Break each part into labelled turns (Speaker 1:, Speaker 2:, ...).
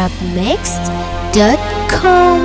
Speaker 1: arabmixed.com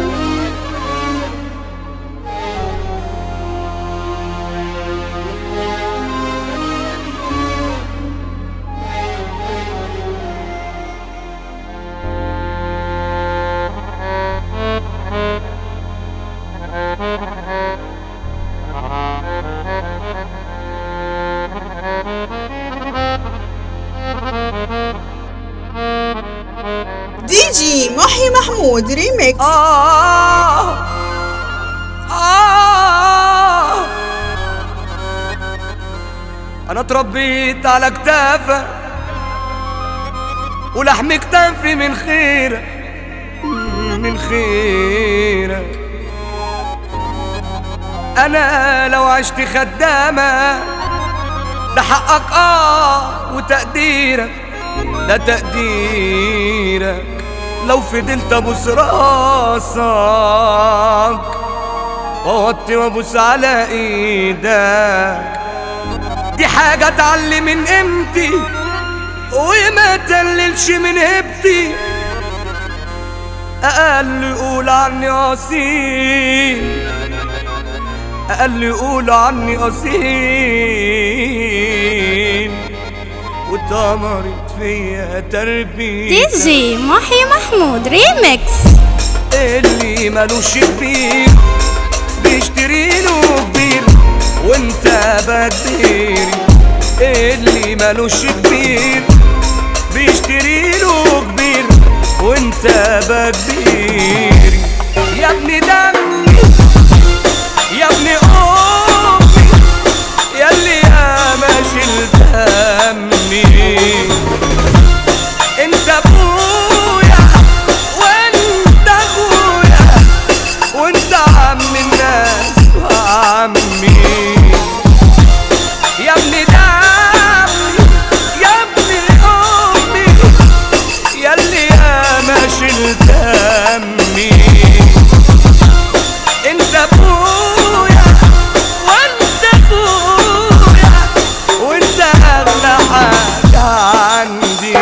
Speaker 2: دي جي محي محمود ريميكس
Speaker 3: آه آه أنا اتربيت على كتافة ولحم كتافي من خيرك من خيرك أنا لو عشت خدامة ده حقك آه وتقديرك ده تقديرك لو فضلت ابوس راسك واوطي وابوس على ايدك دي حاجة اتعلم من قيمتي وما تقللش من هيبتي اقل يقول عني اصيل اقل يقول عني اصيل وطمرت فيا تربية
Speaker 1: دي جي محي محمود ريميكس
Speaker 3: اللي ملوش كبير بيشتري له كبير وانت بديري اللي ملوش كبير بيشتري له كبير وانت بديري يا ابني دمي يا ابني امي يا اللي يا ما شلت همي انت ابويا وانت اخويا وانت عم الناس وعمي يا ابني دمي يا ابني امي يا اللي يا ما شلت همي انت ابويا وانت اخويا وانت اغلى حاجه عندي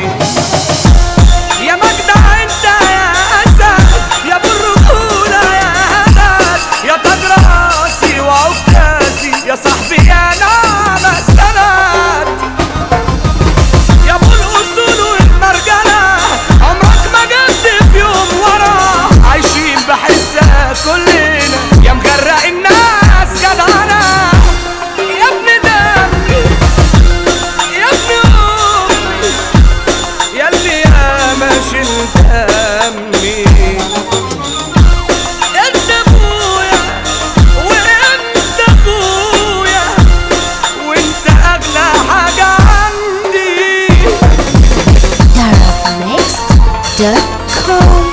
Speaker 3: يا مجدع انت يا اسد يا ابو الرجوله يا هدد يا تاج راسي وعكازي يا صاحبي يا نعم السند يا ابو الاصول والمرجله عمرك ما جبت في يوم ورا عايشين بحسها كلنا يا مغرق الناس جدعنا يا ابن دمي يا ابن امي يا اللي يا ما شلت همي انت ابويا وانت اخويا وانت اغلى حاجه عندي
Speaker 1: arabmixed.com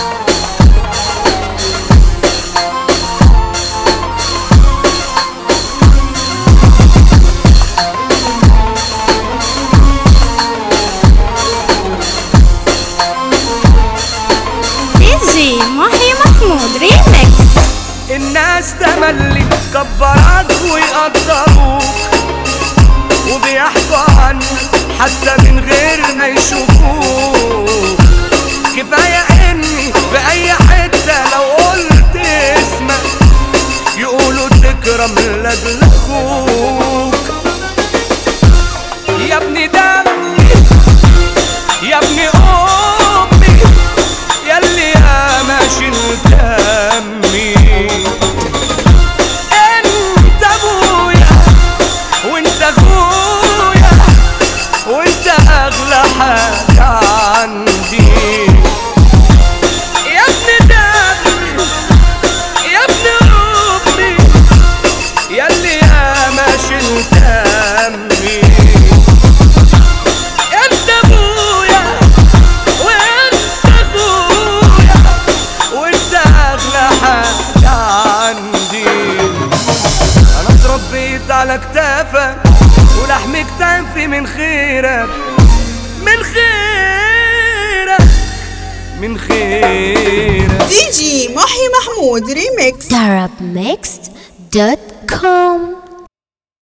Speaker 1: دي جي محي محمود ريميكس
Speaker 3: الناس تملي تكبرك ويقدروك وبيحكوا عنك حتى من غير ما يشوفوك كفاية اني في اي حتة لو قلت اسمك يقولوا تكرم لاجل اخوك يا ابني دمي يا ابني امي يا اللي يا ما شلت همي انت ابويا وانت اخويا وانت اغلى حاجه عندي يا ابن دمي يا ابن امي يا اللي يا ما شلت همي انت ابويا وانت اخويا وانت اغلى حاجه عندي انا اتربيت على كتافك ولحم كتافي من خيرك من خيرك من خيرك
Speaker 2: دي جي محي محمود ريميكس
Speaker 1: arabmixed.com